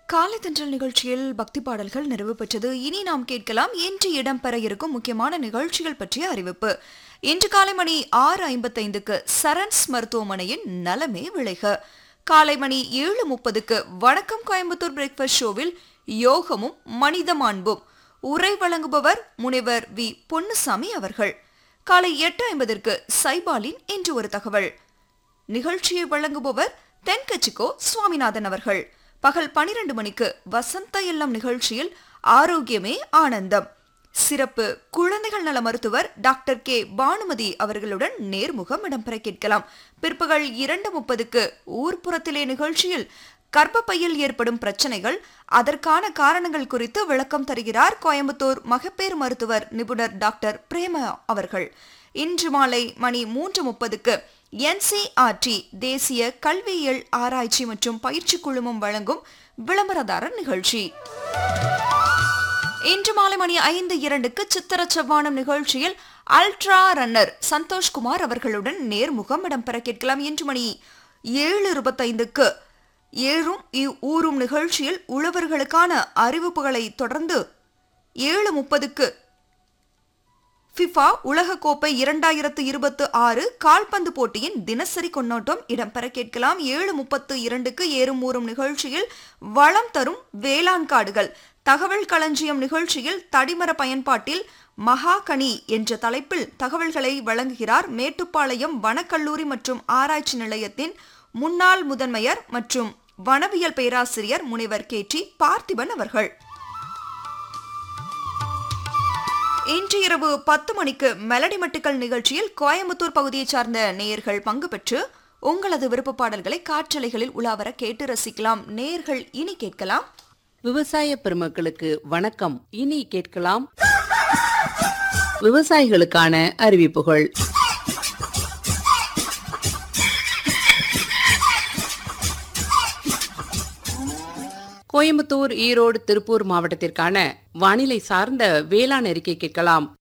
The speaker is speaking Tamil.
காலை தென்றல் நிகழ்ச்சியில் பக்தி பாடல்கள் நிறைவு பெற்றது இனி நாம் கேட்கலாம் இன்று இடம்பெற இருக்கும் முக்கியமான நிகழ்ச்சிகள் பற்றிய அறிவிப்பு இன்று காலை மணி ஆறு ஐம்பத்தைந்துக்கு சரண்ஸ் மருத்துவமனையின் நலமே விளைக காலை மணி ஏழு முப்பதுக்கு வணக்கம் கோயம்புத்தூர் பிரேக்ஃபாஸ்ட் ஷோவில் யோகமும் மனித மாண்பும் உரை வழங்குபவர் முனைவர் வி பொன்னுசாமி அவர்கள் காலை எட்டு ஐம்பதற்கு சைபாலின் இன்று ஒரு தகவல் நிகழ்ச்சியை வழங்குபவர் தென்கட்சிக்கோ சுவாமிநாதன் அவர்கள் பகல் பனிரெண்டு மணிக்கு வசந்த இல்லம் நிகழ்ச்சியில் ஆரோக்கியமே ஆனந்தம் சிறப்பு குழந்தைகள் நல மருத்துவர் டாக்டர் கே பானுமதி அவர்களுடன் நேர்முகம் இடம்பெற கேட்கலாம் பிற்பகல் இரண்டு முப்பதுக்கு ஊர்ப்புறத்திலே நிகழ்ச்சியில் கர்ப்பப்பையில் ஏற்படும் பிரச்சனைகள் அதற்கான காரணங்கள் குறித்து விளக்கம் தருகிறார் கோயம்புத்தூர் மகப்பேறு மருத்துவர் நிபுணர் டாக்டர் பிரேமா அவர்கள் இன்று மாலை மணி மூன்று முப்பதுக்கு என்சிஆர்டி தேசிய கல்வியியல் ஆராய்ச்சி மற்றும் பயிற்சி குழுமம் வழங்கும் விளம்பரதாரர் நிகழ்ச்சி இன்று மாலை மணி ஐந்து இரண்டுக்கு சித்திர செவ்வானம் நிகழ்ச்சியில் அல்ட்ரா ரன்னர் சந்தோஷ்குமார் அவர்களுடன் நேர்முகம் இடம்பெற கேட்கலாம் இன்று மணி ஏழு இருபத்தைந்துக்கு ஏழும் இ- ஊரும் நிகழ்ச்சியில் உழவர்களுக்கான அறிவிப்புகளை தொடர்ந்து ஏழு முப்பதுக்கு ஃபிஃபா உலகக்கோப்பை இரண்டாயிரத்து இருபத்து ஆறு கால்பந்து போட்டியின் தினசரி கொண்டாட்டம் இடம்பெற கேட்கலாம் ஏழு முப்பத்து இரண்டுக்கு ஏறும் ஊறும் நிகழ்ச்சியில் வளம் தரும் வேளாண் காடுகள் தகவல் களஞ்சியம் நிகழ்ச்சியில் தடிமர பயன்பாட்டில் மகாகனி என்ற தலைப்பில் தகவல்களை வழங்குகிறார் மேட்டுப்பாளையம் வனக்கல்லூரி மற்றும் ஆராய்ச்சி நிலையத்தின் முன்னாள் முதன்மையர் மற்றும் வனவியல் பேராசிரியர் முனைவர் கே டி பார்த்திபன் அவர்கள் இன்று இரவு பத்து மணிக்கு மெலடி மட்டுக்கள் நிகழ்ச்சியில் கோயம்புத்தூர் பகுதியைச் சார்ந்த நேயர்கள் பங்கு பெற்று உங்களது விருப்ப பாடல்களை காற்றலைகளில் உலாவர கேட்டு ரசிக்கலாம் நேயர்கள் இனி கேட்கலாம் விவசாய பெருமக்களுக்கு வணக்கம் இனி கேட்கலாம் விவசாயிகளுக்கான அறிவிப்புகள் கோயம்புத்தூர் ஈரோடு திருப்பூர் மாவட்டத்திற்கான வானிலை சார்ந்த வேளாண் அறிக்கை கேட்கலாம்